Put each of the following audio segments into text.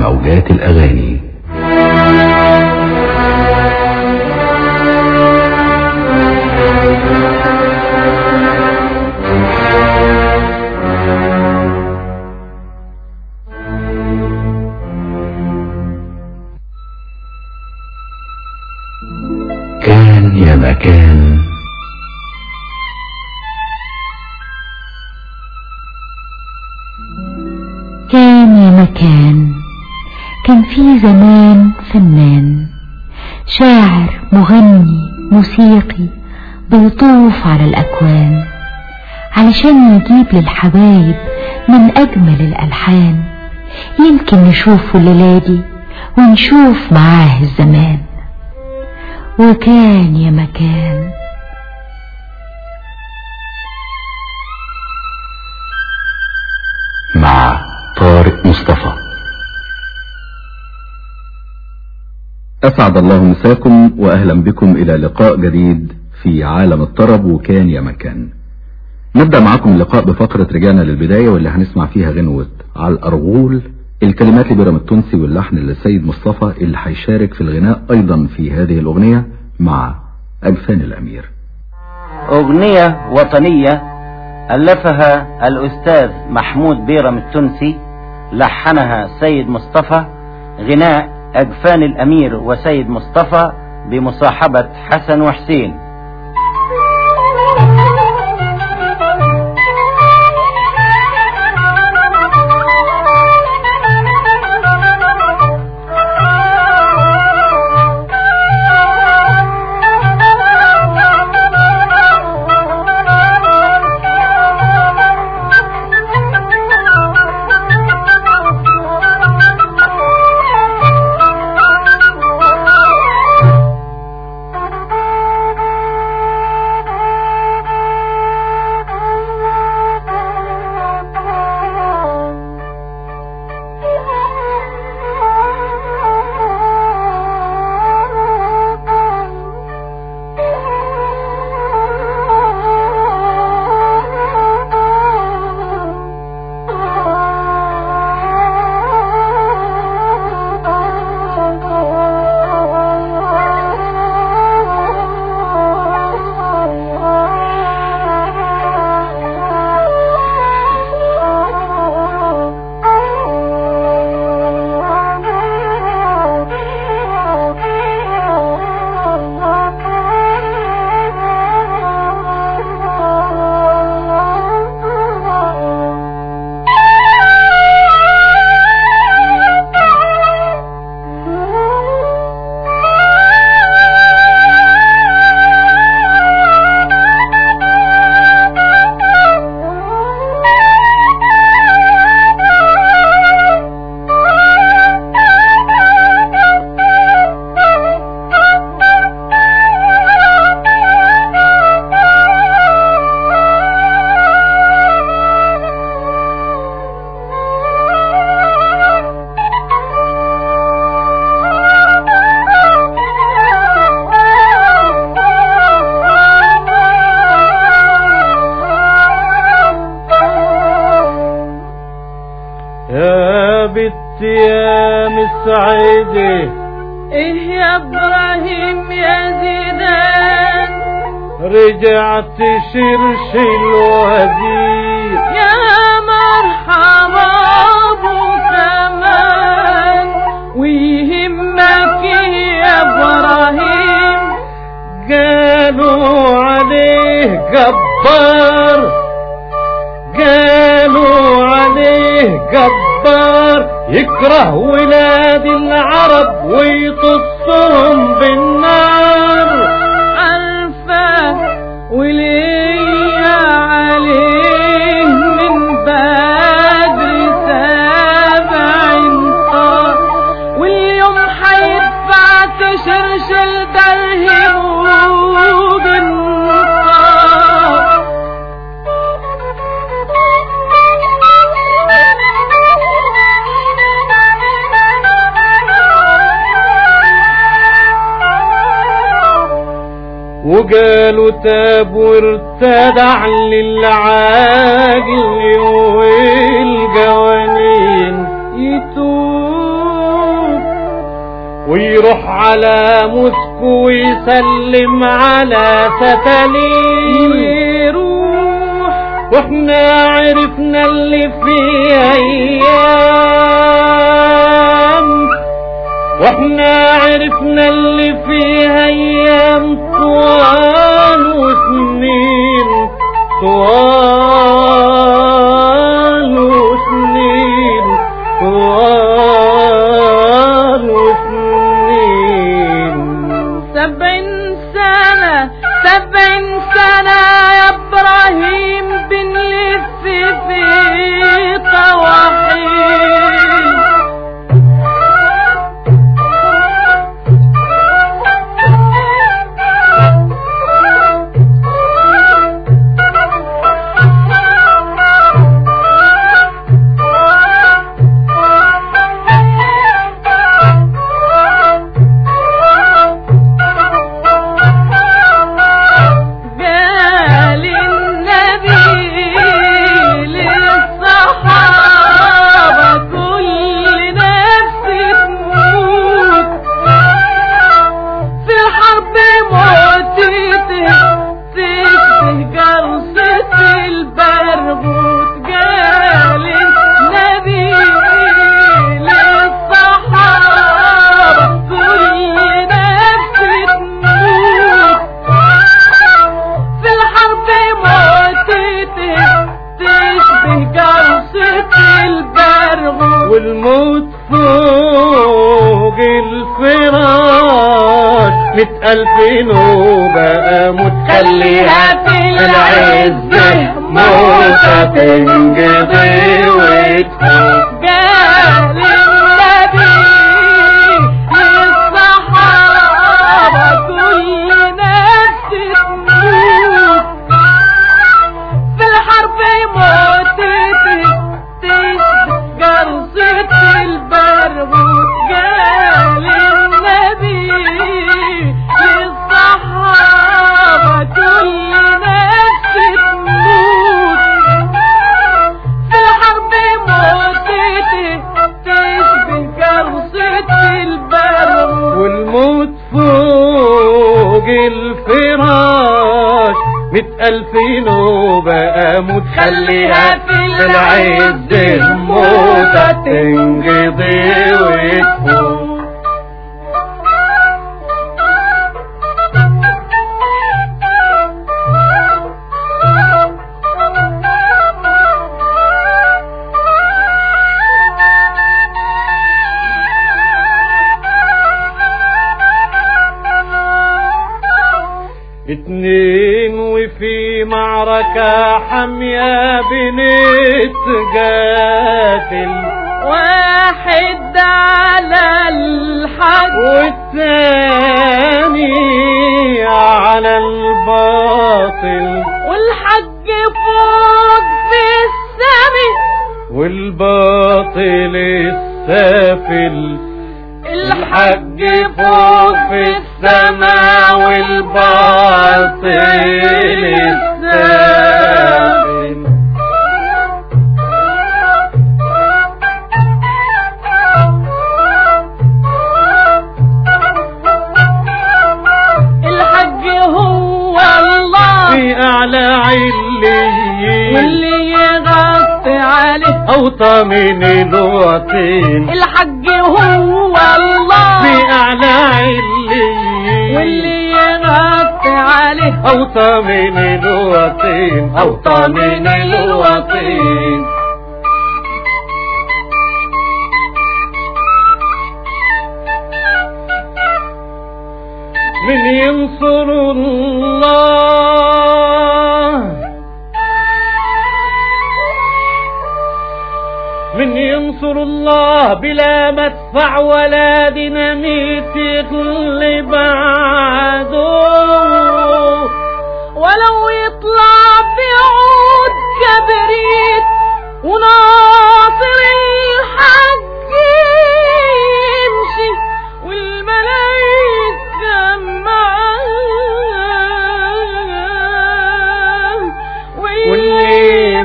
موجات الأغاني كان يا مكان كان يا مكان كان في زمان فنان شاعر مغني موسيقي بيطوف على الأكوان علشان يجيب للحبايب من أجمل الألحان يمكن نشوفه الليلة دي ونشوف معاه الزمان وكان يا مكان مع طارق مصطفى أسعد الله مساكم وأهلا بكم إلى لقاء جديد في عالم الطرب وكان يا مكان نبدأ معكم اللقاء بفقرة رجعنا للبداية واللي هنسمع فيها غنوة على الأرغول الكلمات لبرم التونسي واللحن للسيد مصطفى اللي هيشارك في الغناء أيضا في هذه الأغنية مع أجفان الأمير أغنية وطنية ألفها الأستاذ محمود بيرم التونسي لحنها سيد مصطفى غناء أجفان الأمير وسيد مصطفى بمصاحبة حسن وحسين يا بنت يا مسعدة ايه يا ابراهيم يا زيدان رجعت شرش الوزير يا مرحبا ابو كمان ويهمك يا ابراهيم قالوا عليه جبار قالوا عليه جبار يكره ولاد العرب ويطصهم بالنار عارفة وليا عليه من بدر سبعين طار واليوم حيدفع تشرشل درهم وبنطار وقالوا تاب وارتدع للعاقل والقوانين يتوب ويروح على موسكو ويسلم على ستالين ويروح واحنا عرفنا اللي فيه ايام واحنا عرفنا اللي فيه ايام طوال وسنين طوال وسنين طوال وسنين سبعين سنة سبعين سنة يا ابراهيم بنلف في طواحين قال النبي للصحابة كل نفس تموت في الحرب موتته تشبه قرصة البرغوث قال النبي للصحابة كل نفس تموت في الحرب موتته تشبه قرصة البرغوث والموت فوق الفراش مئة ألف نوبة أموت خليها في العز موتة تنقضي وتفوت قال النبي للصحابة كل نفس تموت في الحرب موتته تشبه قرصة البرغوث قال النبي للصحابة كل نفس تموت في الحرب موتته تشبه قرصة البرغوث والموت فوق الفراش مئة ألف نوبة أموت خليها في العز الموتة تنقضي وتفوت اتنين وفي معركة حامية بنتقاتل واحد على الحد والتاني على الباطل والحج فوق في السمي والباطل السافل الحج فوق في السماء والباطل السافل الحج هو الله في أعلى عليين واللي يغطي عليه أوطى من الوطين الحج هو الله في أعلى عليين واللي يغطي عليه أوطى من الوطين أوطى من الوطين من ينصر الله من ينصر الله بلا مدفع ولا ديناميت يغلب عدو ولو يطلع بعود كبريت وناصر الحق يمشي والملايكة معاه واللي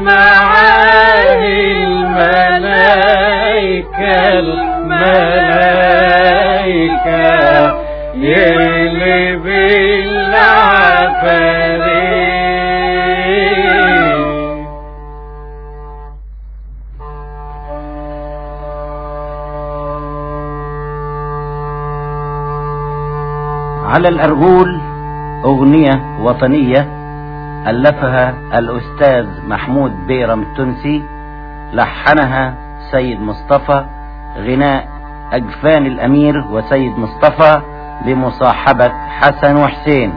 معاه الملائكة الملائكة عليك يغلب العفاريت على الأرجول أغنية وطنية ألفها الأستاذ محمود بيرم التونسي لحنها سيد مصطفى غناء أجفان الأمير وسيد مصطفى بمصاحبة حسن وحسين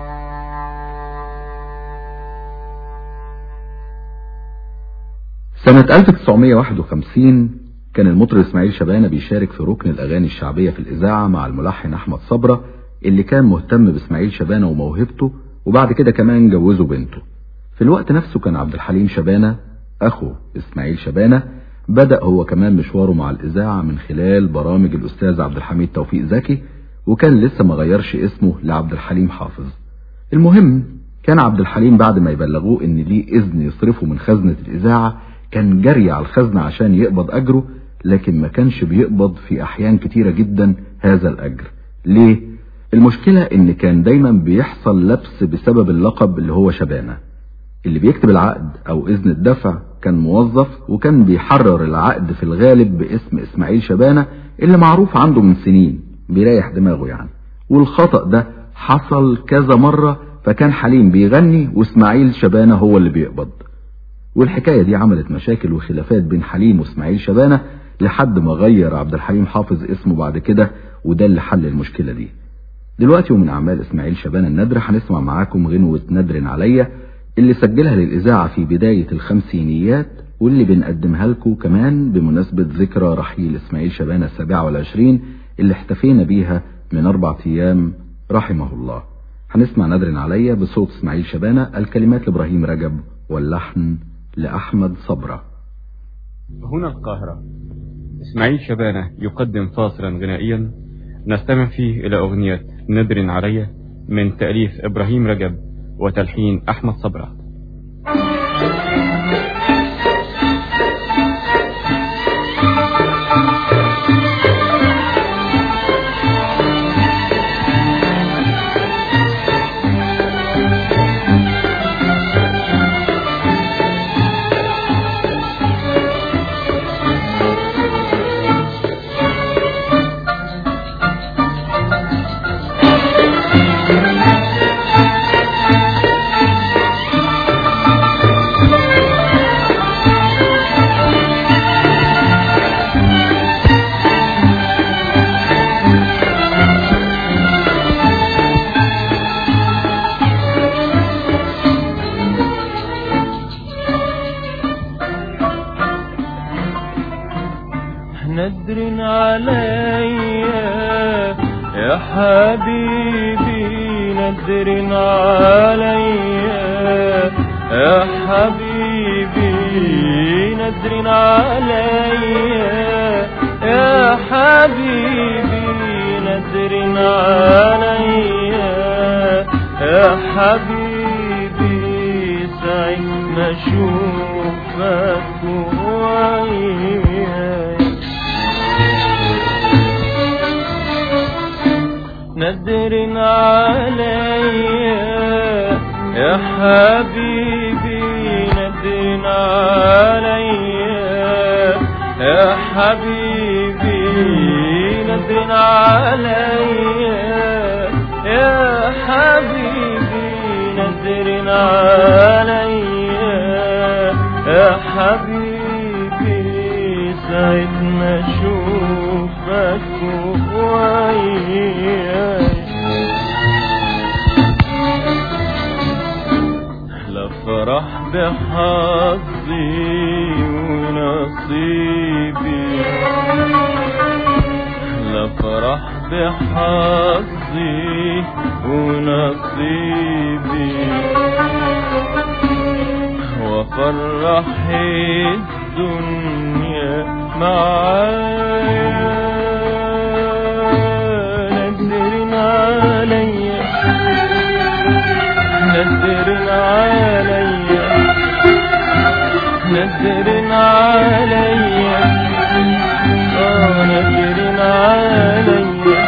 سنة 1951 كان المطرب اسماعيل شبانة بيشارك في ركن الأغاني الشعبية في الإذاعة مع الملحن أحمد صبرة اللي كان مهتم باسماعيل شبانة وموهبته وبعد كده كمان جوزه بنته في الوقت نفسه كان عبد الحليم شبانة أخو إسماعيل شبانة بدأ هو كمان مشواره مع الإذاعة من خلال برامج الأستاذ عبد الحميد توفيق زكي وكان لسه ما غيرش اسمه لعبد الحليم حافظ المهم كان عبد الحليم بعد ما يبلغوه ان ليه اذن يصرفه من خزنة الاذاعة كان جري على الخزنة عشان يقبض اجره لكن ما كانش بيقبض في احيان كتيرة جدا هذا الاجر ليه المشكلة ان كان دايما بيحصل لبس بسبب اللقب اللي هو شبانة اللي بيكتب العقد او اذن الدفع كان موظف وكان بيحرر العقد في الغالب باسم اسماعيل شبانة اللي معروف عنده من سنين بيريح دماغه يعني والخطأ ده حصل كذا مرة فكان حليم بيغني واسماعيل شبانة هو اللي بيقبض والحكاية دي عملت مشاكل وخلافات بين حليم واسماعيل شبانة لحد ما غير عبد الحليم حافظ اسمه بعد كده وده اللي حل المشكلة دي دلوقتي ومن أعمال إسماعيل شبانة النادرة هنسمع معاكم غنوة ندر عليا اللي سجلها للإذاعة في بداية الخمسينيات واللي بنقدمها لكم كمان بمناسبة ذكرى رحيل إسماعيل شبانة السابعة والعشرين اللي احتفينا بيها من أربع أيام رحمه الله هنسمع ندر عليا بصوت إسماعيل شبانة الكلمات لإبراهيم رجب واللحن لأحمد صبرة هنا القاهرة إسماعيل شبانة يقدم فاصلا غنائيا نستمع فيه إلى أغنية ندر علي من تأليف إبراهيم رجب وتلحين أحمد صبرة ندر عليا يا حبيبي ندر عليا يا حبيبي ندر عليا يا حبيبي ندر عليا يا حبيبي سعيد ما اشوفك وياي ندر عليا يا حبيبي ندر عليا يا حبيبي ندر عليا يا حبيبي ندر عليا يا حبيبي سعيد ما اشوفك وياي لفرح بحظي ونصيبي لفرح بحظي ونصيبي وفرح الدنيا معايا ندر عليا ندر عليا ندر عليا آه ندر عليا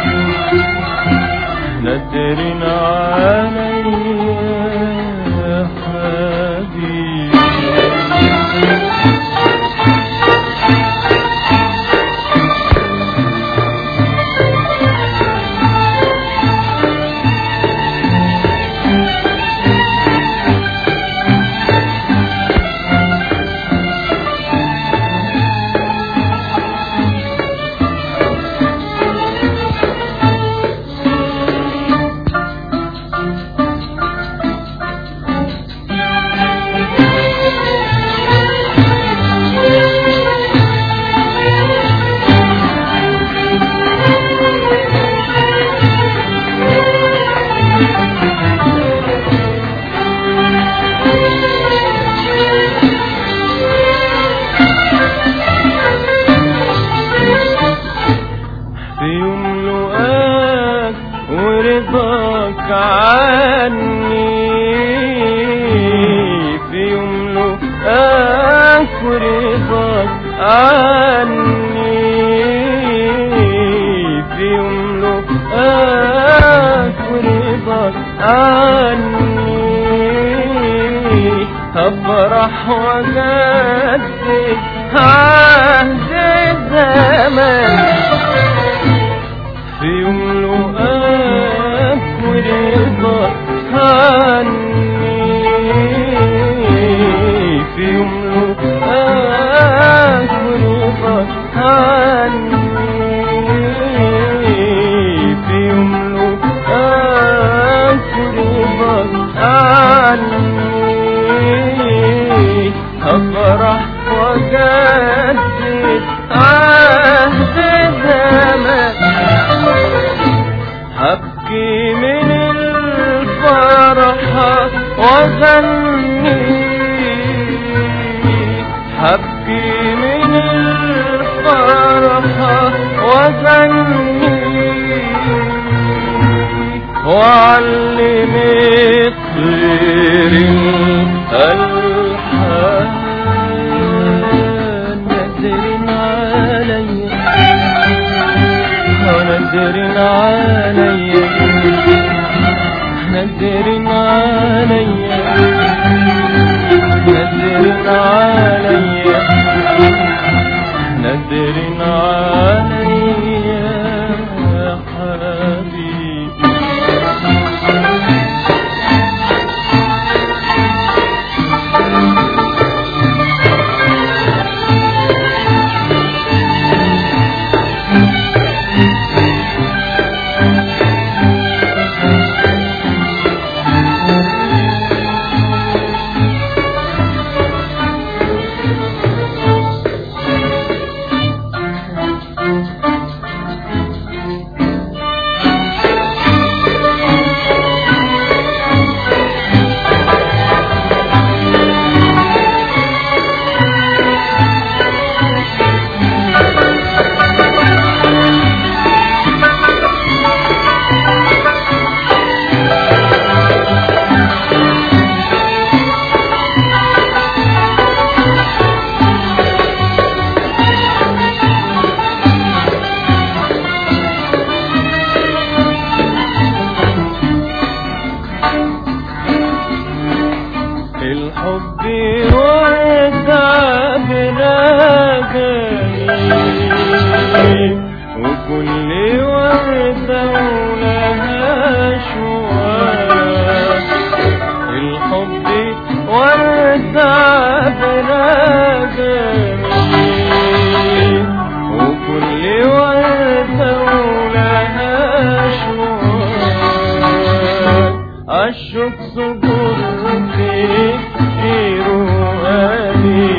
يملؤ آك ورضاك عني هفرح وجدد عهد الزمان في يملؤك ورضاك عني في يملؤك ورضاك عني في يملؤك ورضاك عني أفرح وجدد عهد الزمان هبكي من الفرحة وغني هبكي من الفرحة وغني وعلم طير الألحان نذر علي ونذر علي نذر علي نذر علي نذر علي يا حبيبي الحب والتعب ناداني وكل وردة ولها شواك الحب والتعب ناداني وكل وردة ولها شواك أشك صبرتي في رؤالي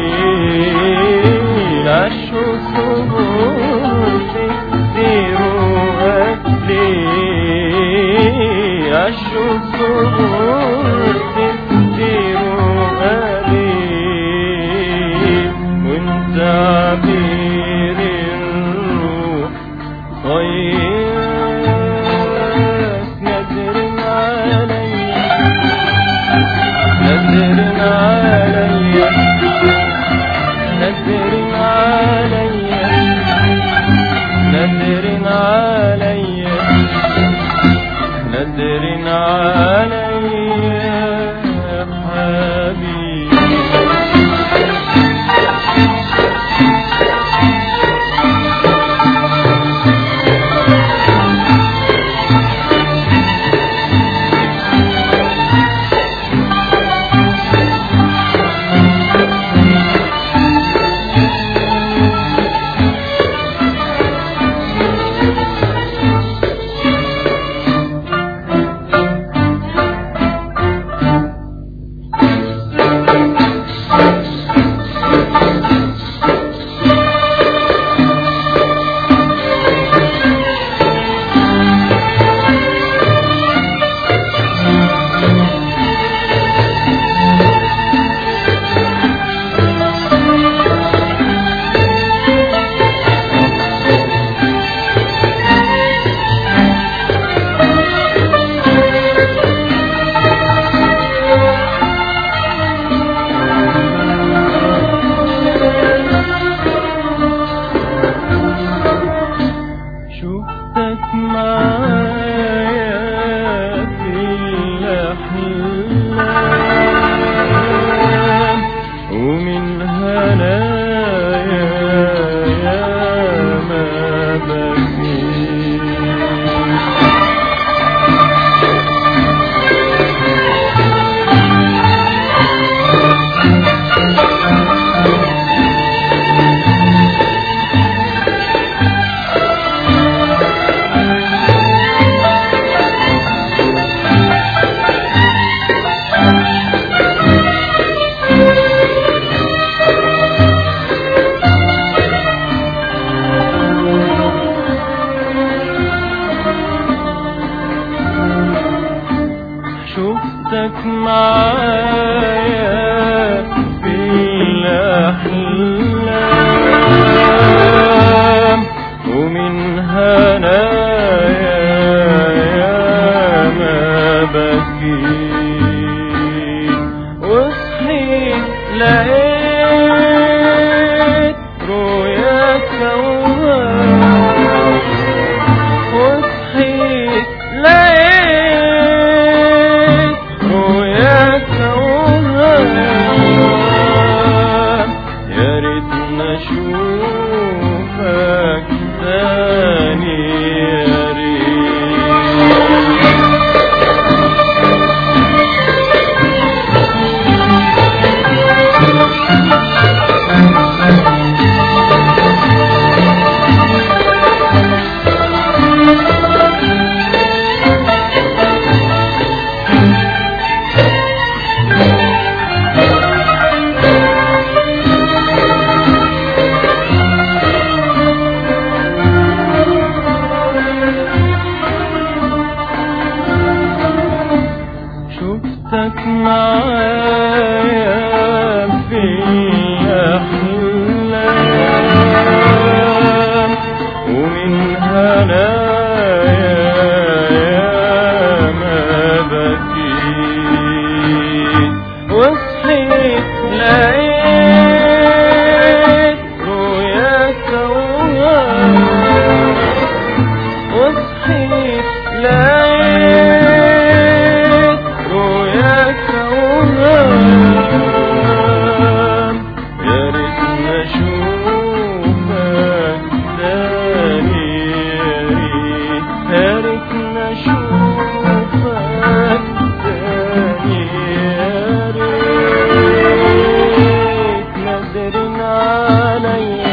أشك صبرتي في رؤالي أشك صبرتي في رؤالي وانت عبير الروح طيب نذر علي نذر علي نذر علي نذر علي نذر علي معايا في الأحلام ومن هنايا يا ما بكيت شفتك معايا في الأحلام ومن هنايا يا ما بكيت وصحيت لقيت رؤياك أوهام وصحيت لقيت رؤياك أوهام يا ريتنا أشوفك تاني يا ريت شفتك معايا في الأحلام ومن هنايا يا ما بكيت وصحيت لقيت رؤياك أوهام وصحيت لقيت رؤياك أوهام يا ريتنا أشوفك تاني يا ريت يا ريتنا أشوفك تاني يا ريت نادرين عليا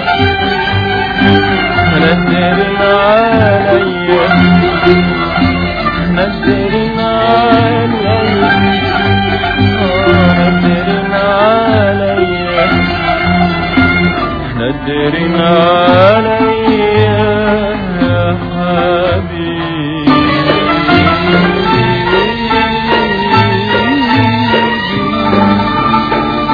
نادرين عليا نادرين عليا آه، نادرين عليا نادرين عليا يا حبيبي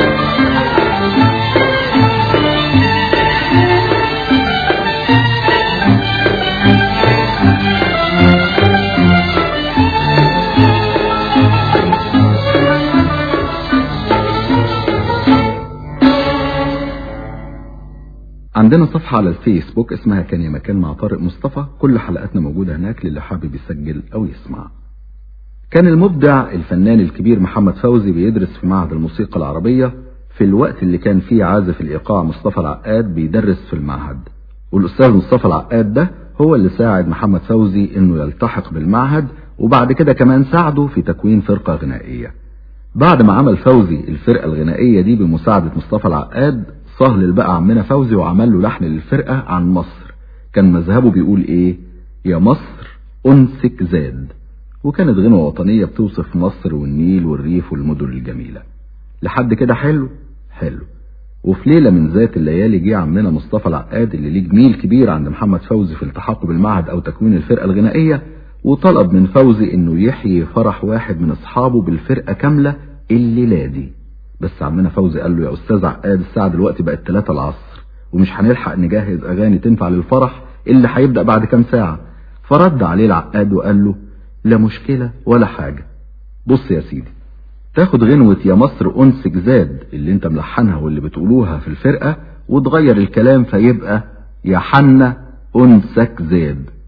عندنا صفحة على الفيسبوك اسمها كان يا مكان مع طارق مصطفى كل حلقاتنا موجودة هناك للي حابب يسجل أو يسمع كان المبدع الفنان الكبير محمد فوزي بيدرس في معهد الموسيقى العربية في الوقت اللي كان فيه عازف الإيقاع مصطفى العقاد بيدرس في المعهد والأستاذ مصطفى العقاد ده هو اللي ساعد محمد فوزي إنه يلتحق بالمعهد وبعد كده كمان ساعده في تكوين فرقة غنائية بعد ما عمل فوزي الفرقة الغنائية دي بمساعدة مصطفى العقاد صهل بقى عمنا فوزي وعمل له لحن للفرقة عن مصر كان مذهبه بيقول ايه يا مصر أنسك زاد وكانت غنوة وطنية بتوصف مصر والنيل والريف والمدن الجميلة لحد كده حلو حلو وفي ليلة من ذات الليالي جه عمنا مصطفى العقاد اللي ليه جميل كبير عند محمد فوزي في التحاقه بالمعهد أو تكوين الفرقة الغنائية وطلب من فوزي إنه يحيي فرح واحد من أصحابه بالفرقة كاملة الليلة دي بس عمنا فوزي قال له يا أستاذ عقاد الساعة دلوقتي بقت 3 العصر ومش هنلحق نجهز أغاني تنفع للفرح اللي هيبدأ بعد كام ساعة فرد عليه العقاد وقال له لا مشكلة ولا حاجة بص يا سيدي تاخد غنوة يا مصر أنسك زاد اللي انت ملحنها واللي بتقولوها في الفرقة وتغير الكلام فيبقى يا حنة أنسك زاد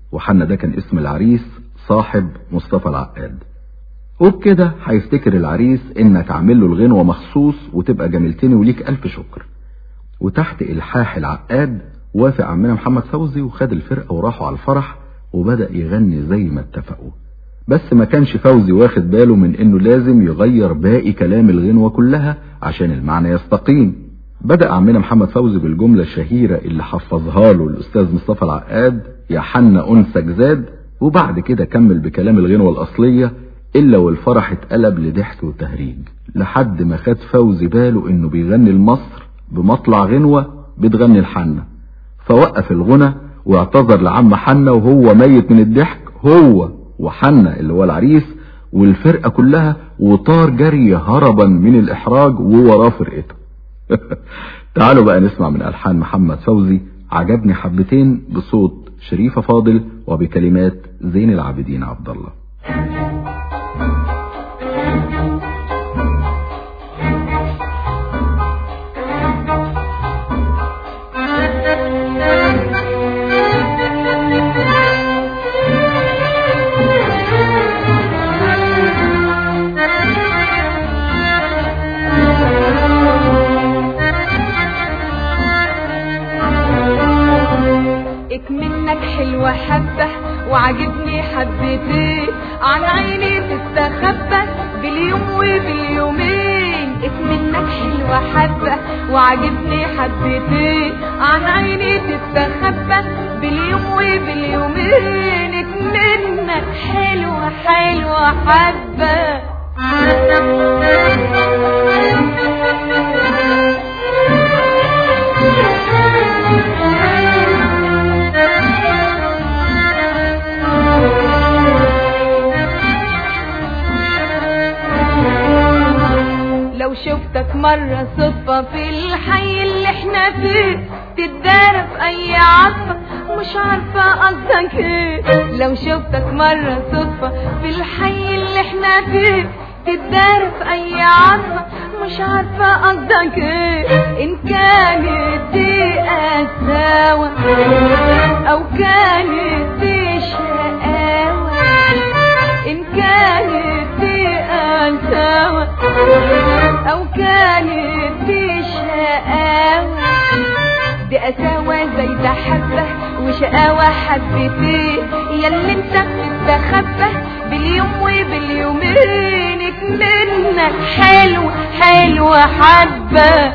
وحنا ده كان اسم العريس صاحب مصطفى العقاد وبكده هيفتكر العريس انك عامل له الغنوة مخصوص وتبقى جميلتني وليك الف شكر وتحت الحاح العقاد وافق عمنا محمد فوزي وخد الفرقة وراحوا على الفرح وبدأ يغني زي ما اتفقوا بس ما كانش فوزي واخد باله من انه لازم يغير باقي كلام الغنوة كلها عشان المعنى يستقيم بدأ عمنا محمد فوزي بالجملة الشهيرة اللي حفظها له الأستاذ مصطفى العقاد يا حنا أنسك زاد وبعد كده كمل بكلام الغنوة الأصلية إلا والفرح اتقلب لضحك وتهريج لحد ما خد فوزي باله إنه بيغني لمصر بمطلع غنوة بتغني الحنة فوقف الغنى واعتذر لعم حنة وهو ميت من الضحك هو وحنة اللي هو العريس والفرقة كلها وطار جري هربا من الإحراج ووراه فرقته تعالوا بقى نسمع من ألحان محمد فوزي عجبني حبتين بصوت شريفة فاضل وبكلمات زين العابدين عبد الله منك حلوة حبة وعجبني حبتين على عيني تستخبى باليوم وباليومين منك حلوة حبة وعجبني حبتين على عيني تستخبى باليوم وباليومين منك حلوة حلوة حبة لو شفتك مرة صدفة في الحي اللي احنا فيه تتدارى في اي عطفة مش عارفة قصدك ايه لو شفتك مرة صدفة في الحي اللي احنا فيه تتدارى في اي عطفة مش عارفة قصدك ايه ان كانت دي قساوة او كانت دي شقاوة ان كانت دي قساوة او كانت دي شقاوة دي قساوة زي ده حبة وشقاوة حبتين ياللي انت بتستخبى باليوم وباليومين منك حلوة حلوة حبة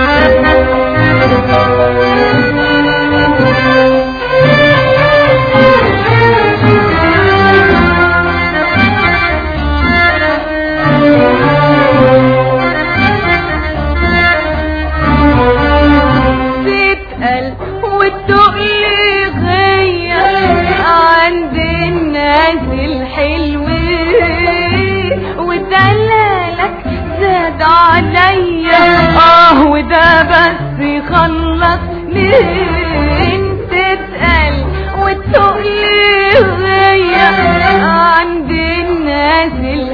تتقل وتقلي غير عند الناس الحلوين ودلالك زاد عليا اه وده بس يخلص مين تتقل وتقلي غير عند الناس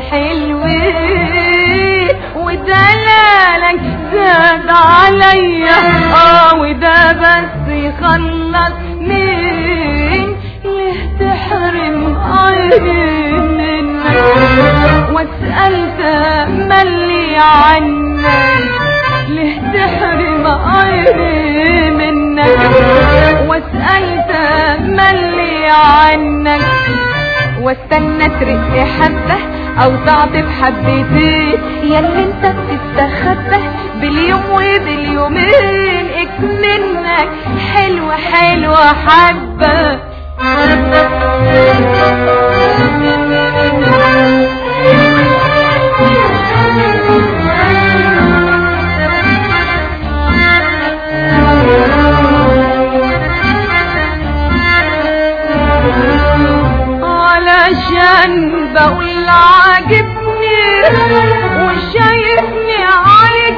الحلوين ودلالك زاد عليا اه وده بس يخلص مين ليه تحرم عيني منك واسأل تملي عنك ليه تحرم عيني منك واسأل تملي عنك واستنى ترق حبة او تعطف حبتين ياللي انت بتستخبى باليوم وباليومين اكمنك حلوة حلوة حبة علشان بقول عاجبني وشايفني عليك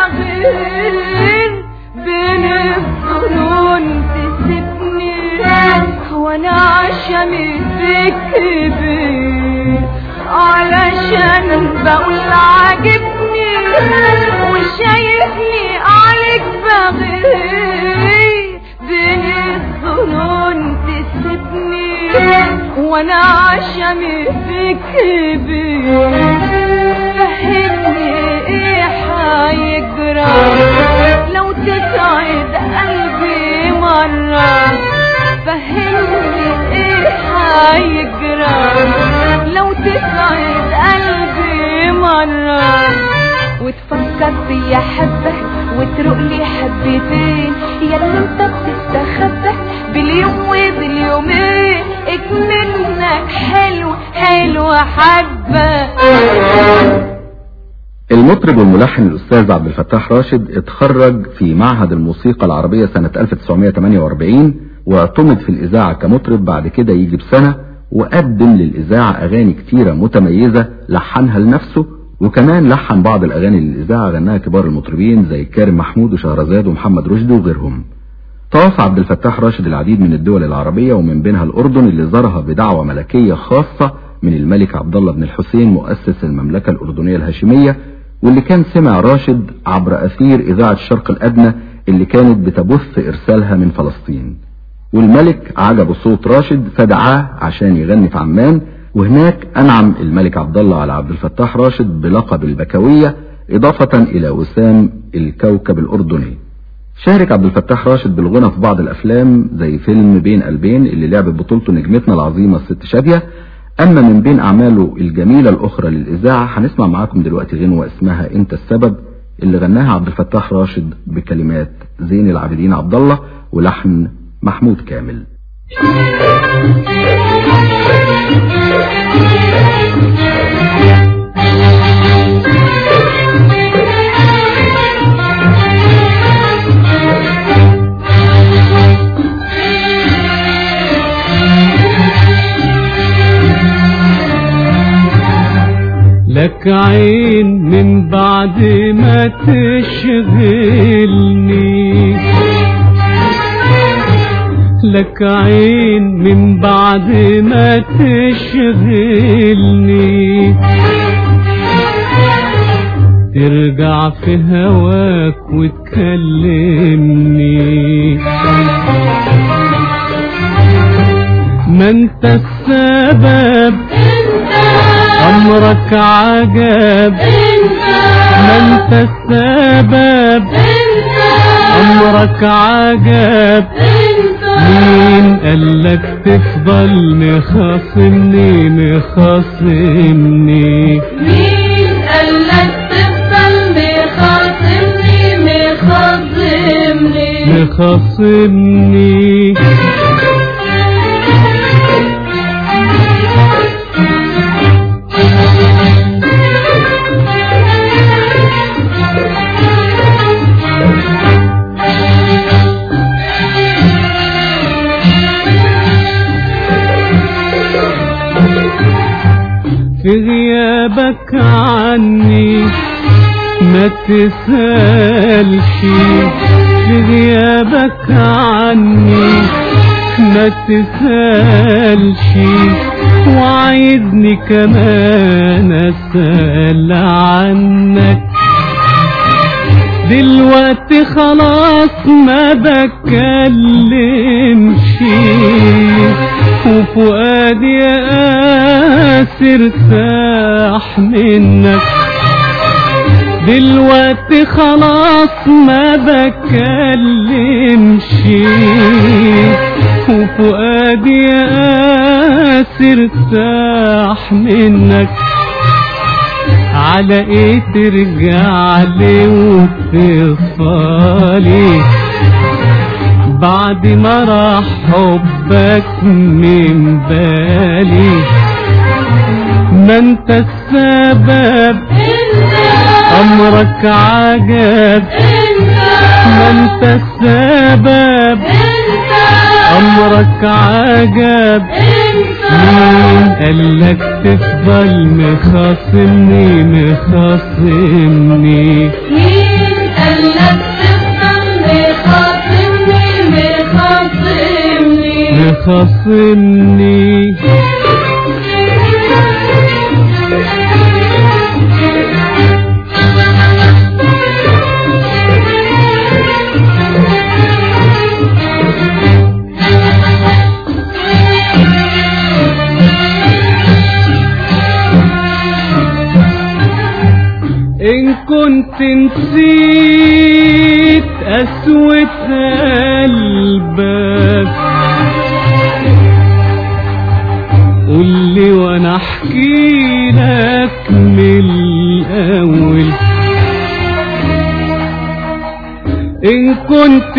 بغير بين الظنون تسيبني وانا عشمي فيك كبير علشان بقول عاجبني وشايفني عليك بغير بين الظنون تسيبني وانا عشمي فيك كبير فهمني ايه حيجرى لو تسعد قلبي مرة فهمني ايه حيجرى لو تسعد قلبي مرة وتفكر فيا حبة وتروق لي حبتين يا اللي انت بتستخبى باليوم وباليومين اكمنك حلو حلو حبة المطرب والملحن الأستاذ عبد الفتاح راشد اتخرج في معهد الموسيقى العربية سنة 1948 واعتمد في الإذاعة كمطرب بعد كده يجي بسنة وقدم للإذاعة أغاني كتيرة متميزة لحنها لنفسه وكمان لحن بعض الأغاني للإذاعة غناها كبار المطربين زي كارم محمود وشهرزاد ومحمد رشدي وغيرهم طاف عبد الفتاح راشد العديد من الدول العربية ومن بينها الأردن اللي زارها بدعوة ملكية خاصة من الملك عبد الله بن الحسين مؤسس المملكة الأردنية الهاشمية واللي كان سمع راشد عبر أثير إذاعة الشرق الأدنى اللي كانت بتبث إرسالها من فلسطين والملك عجبه صوت راشد فدعاه عشان يغني في عمان وهناك أنعم الملك عبد الله على عبد الفتاح راشد بلقب البكوية إضافة إلى وسام الكوكب الأردني شارك عبد الفتاح راشد بالغنى في بعض الأفلام زي فيلم بين قلبين اللي لعبت بطولته نجمتنا العظيمة الست شادية أما من بين أعماله الجميلة الأخرى للإذاعة هنسمع معاكم دلوقتي غنوة اسمها أنت السبب اللي غناها عبد الفتاح راشد بكلمات زين العابدين عبد الله ولحن محمود كامل لك عين من بعد ما تشغلني لك عين من بعد ما تشغلني ترجع في هواك وتكلمني ما انت السبب امرك عجب ما انت السبب امرك عجب مين قالك تفضل مخاصمني مخاصمني مين قالك تفضل مخاصمني مخاصمني مخاصمني في غيابك عني ما تسألش في غيابك عني ما تسألش وعيدني كمان أسأل عنك دلوقتي خلاص ما بكلمش وفؤادي قاسي ارتاح منك دلوقتي خلاص ما بكلمش وفؤادي قاسي ارتاح منك على ايه ترجع لي وتصفالي بعد ما راح حبك من بالي ما انت السبب امرك عجب ما انت السبب امرك عجب مين قالك تفضل مخاصمني مخاصمني مين قالك تفضل مخاصمني مخاصمني مخاصمني كنت نسيت قسوة قلبك قولي وانا احكي لك من الاول ان كنت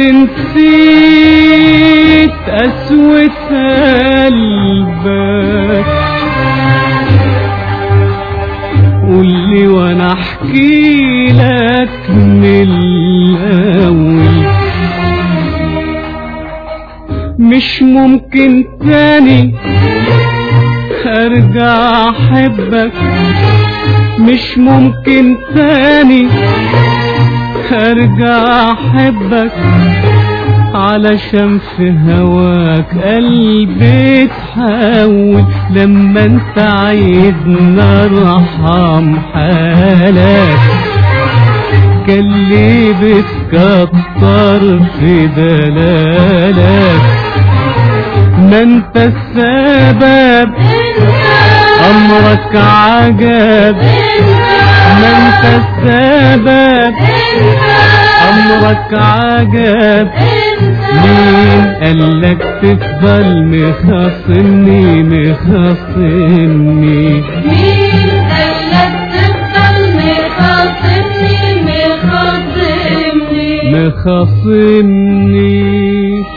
نسيت قسوة قلبك قولي وانا احكي لك من الاول مش ممكن تاني ارجع احبك مش ممكن تاني ارجع احبك علشان في هواك قلبي تحاول لما انت عايزنا ارحم حالك كان ليه بتكتر في دلالك ما انت السبب امرك عجب ما انت السبب امرك عجب مين قالك تفضل مخاصمني مخاصمني مين قالك تفضل مخاصمني مخاصمني مخاصمني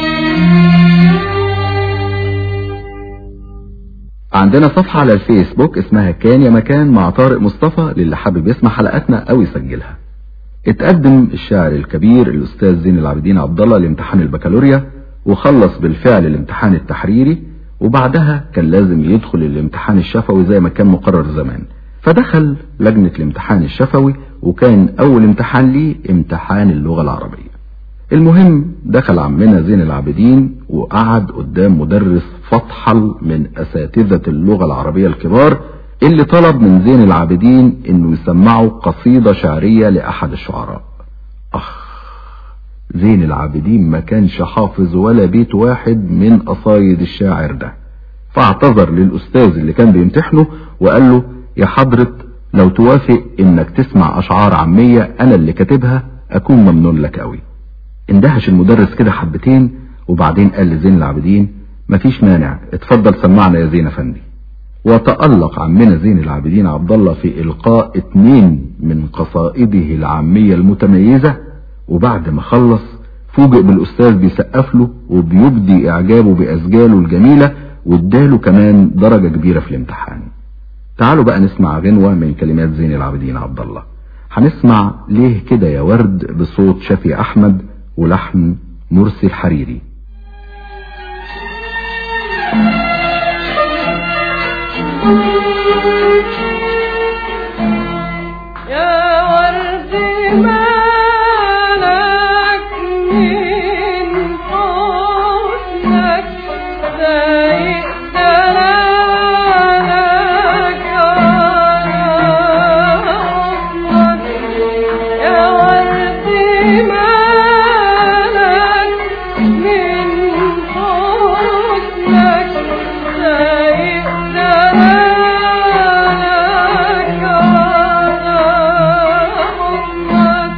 عندنا صفحة على الفيسبوك اسمها كان يا مكان مع طارق مصطفى للي حابب يسمع حلقاتنا او يسجلها اتقدم الشاعر الكبير الاستاذ زين العابدين عبد الله لامتحان البكالوريا وخلص بالفعل الامتحان التحريري وبعدها كان لازم يدخل الامتحان الشفوي زي ما كان مقرر زمان فدخل لجنة الامتحان الشفوي وكان اول امتحان ليه امتحان اللغة العربية المهم دخل عمنا زين العابدين وقعد قدام مدرس فطحل من اساتذة اللغة العربية الكبار اللي طلب من زين العابدين انه يسمعه قصيدة شعرية لاحد الشعراء اخ زين العابدين ما كانش حافظ ولا بيت واحد من قصايد الشاعر ده فاعتذر للاستاذ اللي كان بيمتحنه وقال له يا حضرة لو توافق انك تسمع اشعار عامية انا اللي كاتبها اكون ممنون لك قوي اندهش المدرس كده حبتين وبعدين قال لزين العابدين مفيش مانع اتفضل سمعنا يا زين افندي وتألق عمنا زين العابدين عبد الله في إلقاء اتنين من قصائده العامية المتميزة وبعد ما خلص فوجئ بالأستاذ بيسقف له وبيبدي إعجابه بأسجاله الجميلة واداله كمان درجة كبيرة في الامتحان تعالوا بقى نسمع غنوة من كلمات زين العابدين عبد الله هنسمع ليه كده يا ورد بصوت شفي أحمد ولحن مرسي الحريري يا ورد مالك من حسنك ضايق دلالك عمرك يا ورد مالك من حسنك ضايق دلالك عمرك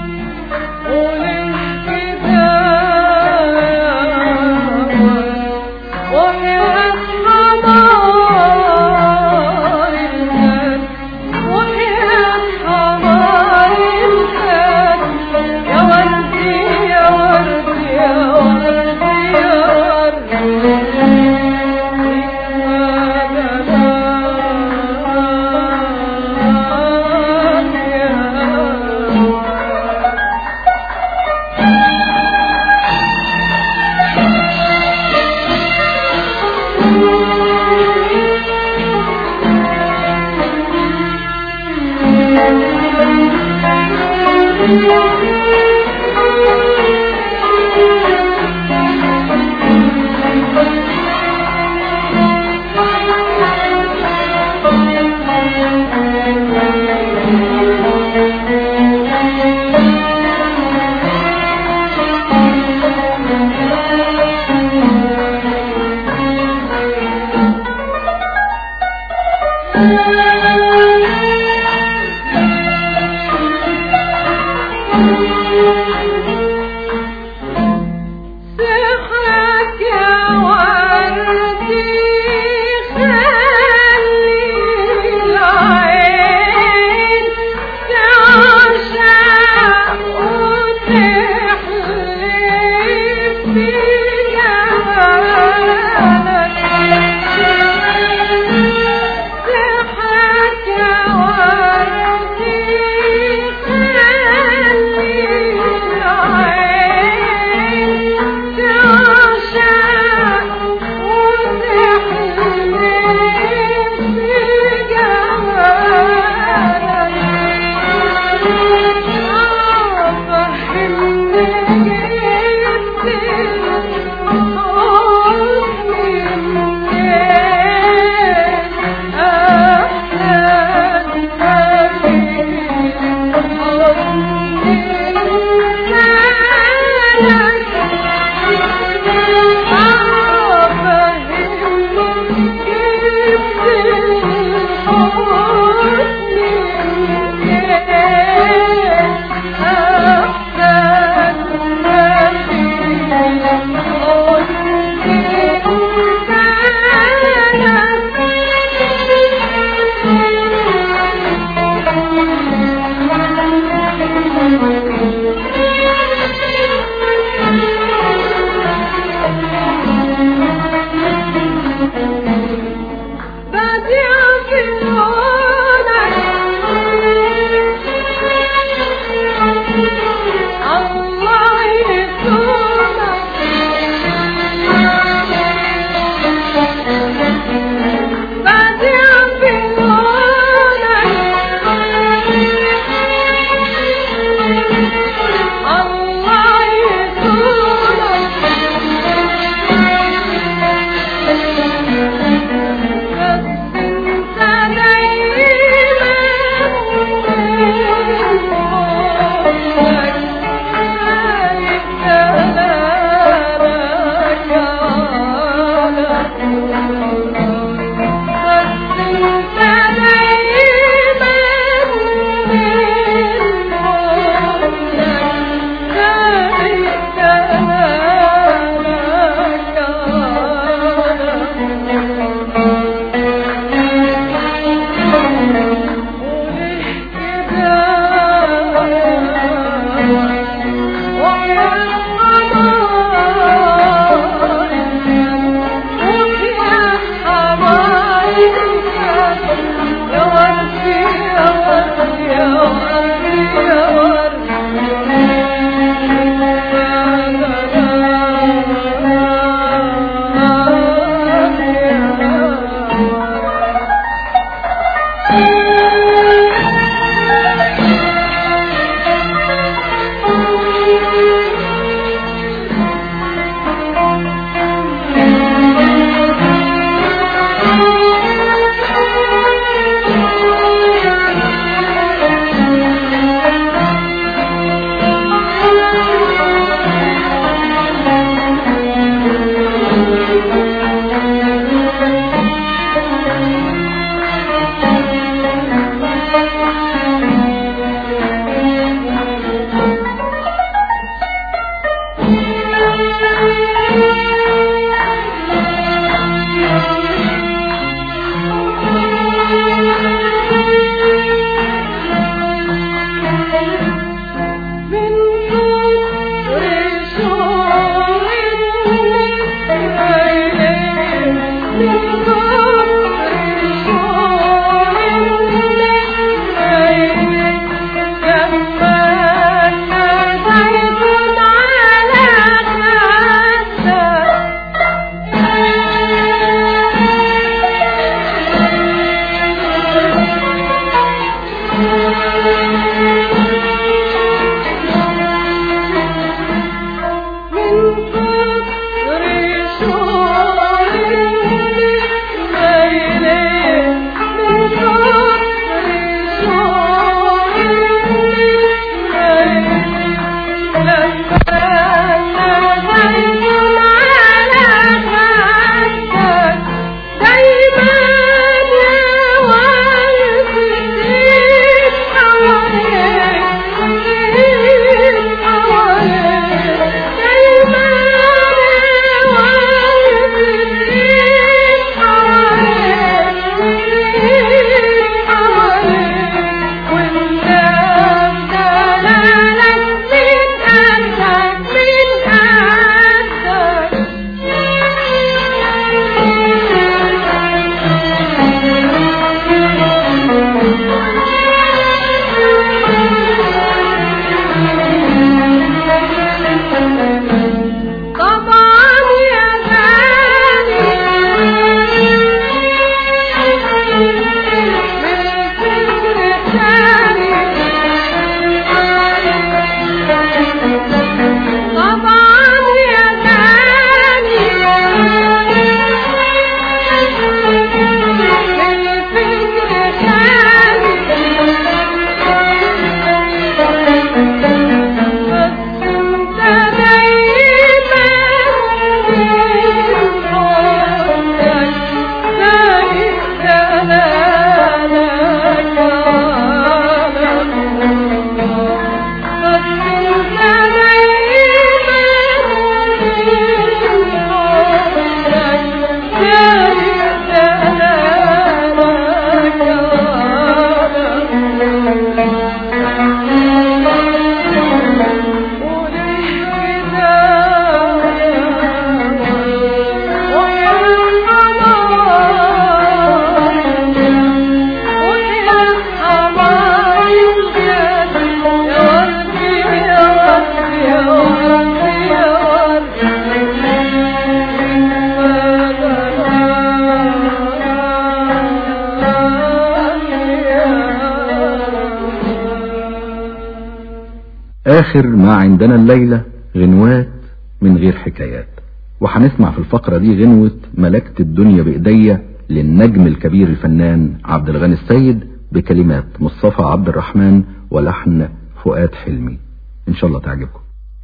آخر ما عندنا الليلة غنوات من غير حكايات وهنسمع في الفقرة دي غنوة ملكت الدنيا بإيديا للنجم الكبير الفنان عبد الغني السيد بكلمات مصطفى عبد الرحمن ولحن فؤاد حلمي إن شاء الله تعجبكم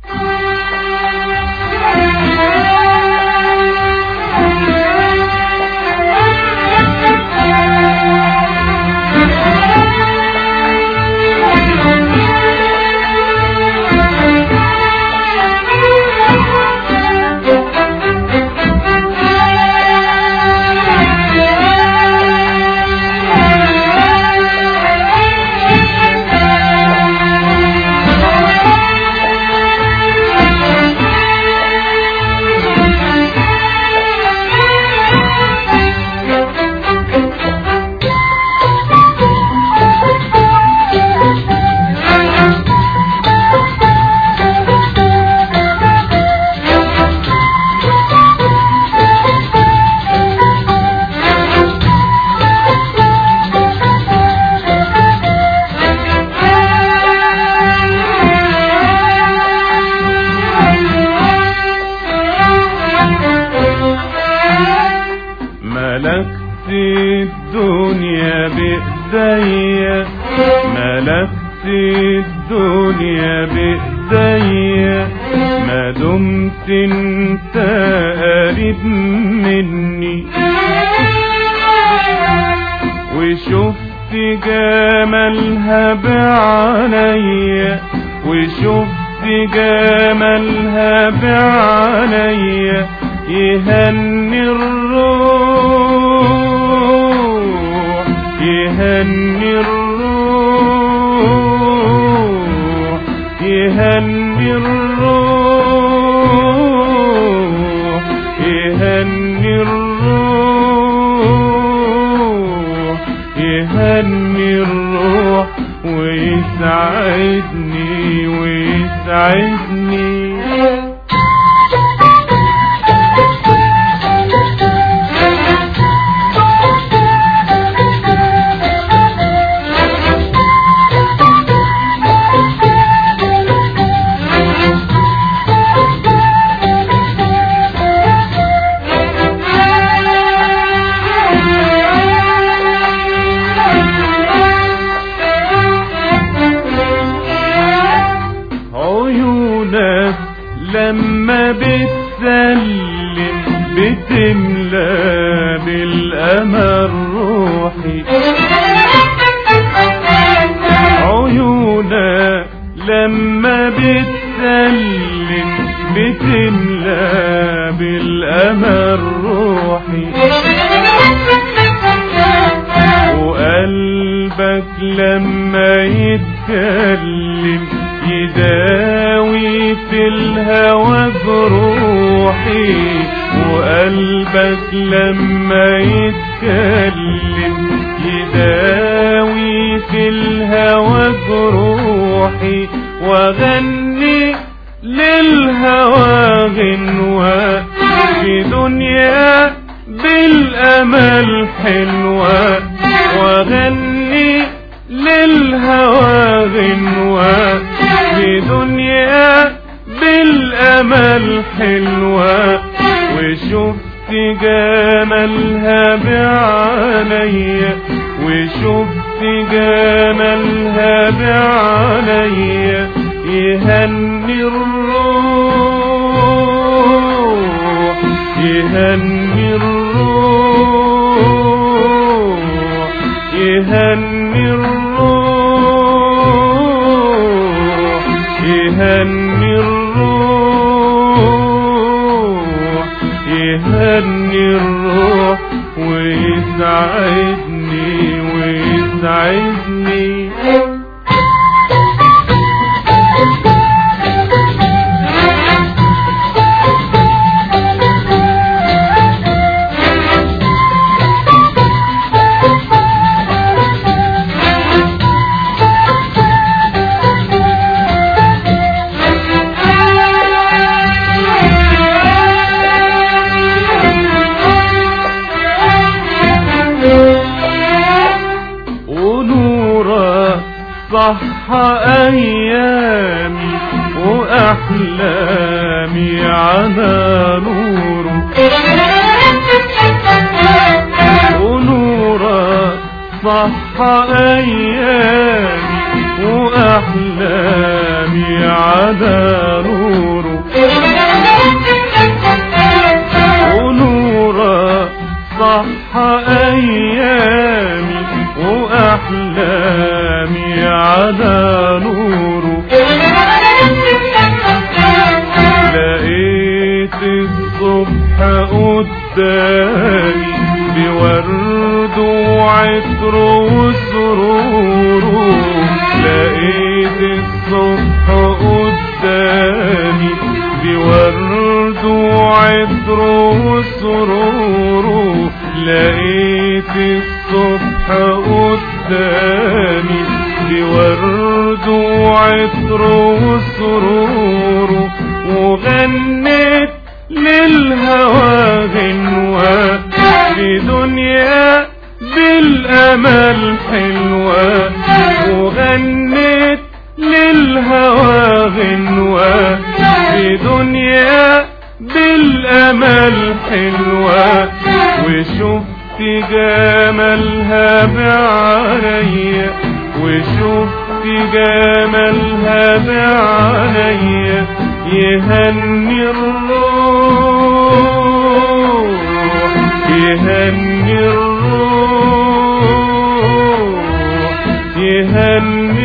ملكت الدنيا بإيديا ملكت الدنيا بإيديا ما دمت انت قريب مني وشفت جمالها بعينيا وشفت جمالها بعينيا يهني الروح يهني الروح يهني الروح يهني الروح يهني الروح ويسعدني ويسعدني عيونك لما بتسلم بتملى بالأمل روحي عيونك لما بتسلم بتملى بالأمل روحي وقلبك لما يتكلم يداوي في الهوى جروحي وقلبك لما يتكلم يداوي في الهوى جروحي واغني للهوى غنوة في دنيا بالأمل حلوة واغني للهوى غنوة في دنيا بالأمل حلوة وشفت جمالها بعينيا وشفت جمالها بعينيا يهني الروح يهني الروح يهني الروح يهني الروح يهني الروح ويسعدني ويسعدني ونورا صح ايامي واحلامي على نوره ونورا صح ايامي واحلامي على نوره ونورا صح ايامي واحلامي على نوره لقيت الصبح قدامي بورد وعطر وسروره لقيت الصبح قدامي بورد وعطر وسروره لقيت الصبح قدامي بورد وعطر وسروره وغنيت للهوى غنوة في دنيا بالأمل حلوة وغنيت للهوى غنوة في دنيا بالأمل حلوة وشفت جمالها بعينيا وشفت جمالها بعينيا يهني الروح يهني الروح يهني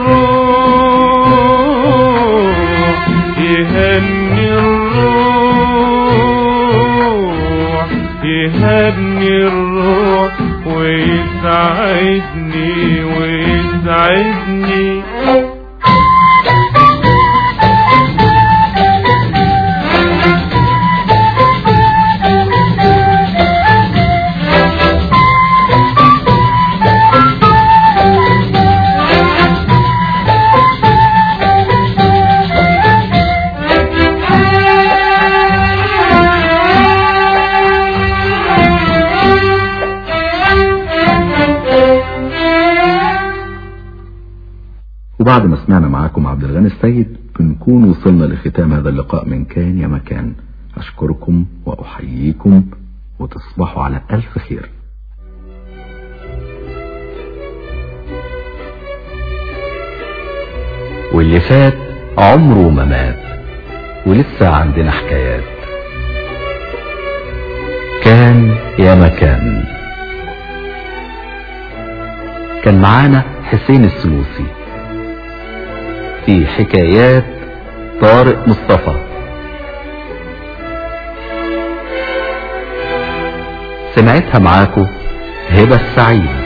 الروح يهني الروح يهني الروح ويسعدني ويسعدني وبعد ما سمعنا معاكم عبد الغني السيد بنكون وصلنا لختام هذا اللقاء من كان يا مكان أشكركم وأحييكم وتصبحوا على ألف خير واللي فات عمره ما مات ولسه عندنا حكايات كان يا مكان كان معانا حسين السلوسي في حكايات طارق مصطفى سمعتها معاكو هبة السعيد